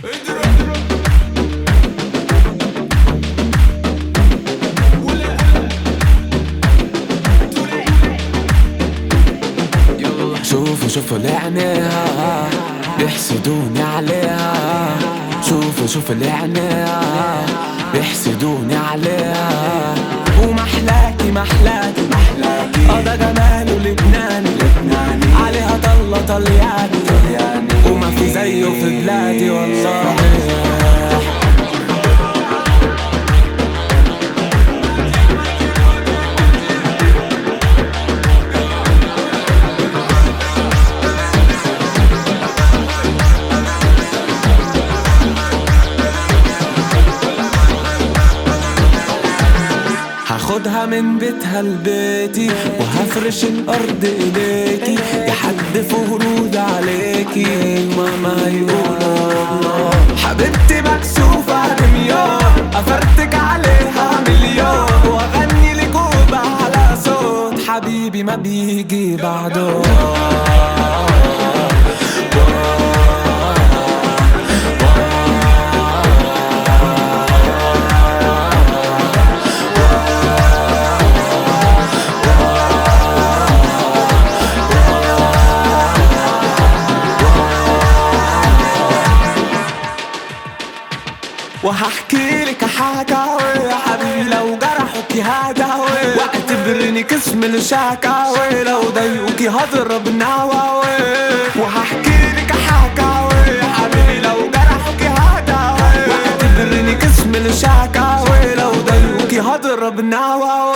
شوفوا شوفوا لعناها بيحسدوني عليها شوفوا شوفوا لعناها بيحسدوني عليها ومحلاكي محلاكي محلاكي اه ده جماله لبناني لبناني عليها طلة طلياني طلياني وما في زيه في بلادي والله هاخدها من بيتها لبيتي وهفرش الارض ايديكي يا حد فرود عليكي ماما هيقولوا حبيبتي مكسوفة دميان افرتك عليها مليون واغني لك على صوت حبيبي ما بيجي بعده وهحكي لك حكاوي يا حبيبي لو جرحك هداوي واعتبرني قسم الشكاوي لو ضايقوكي هضرب نواوي وهحكي لك حكاوي يا حبيبي لو جرحك هداوي واعتبرني قسم الشكاوي لو ضايقوكي هضرب نواوي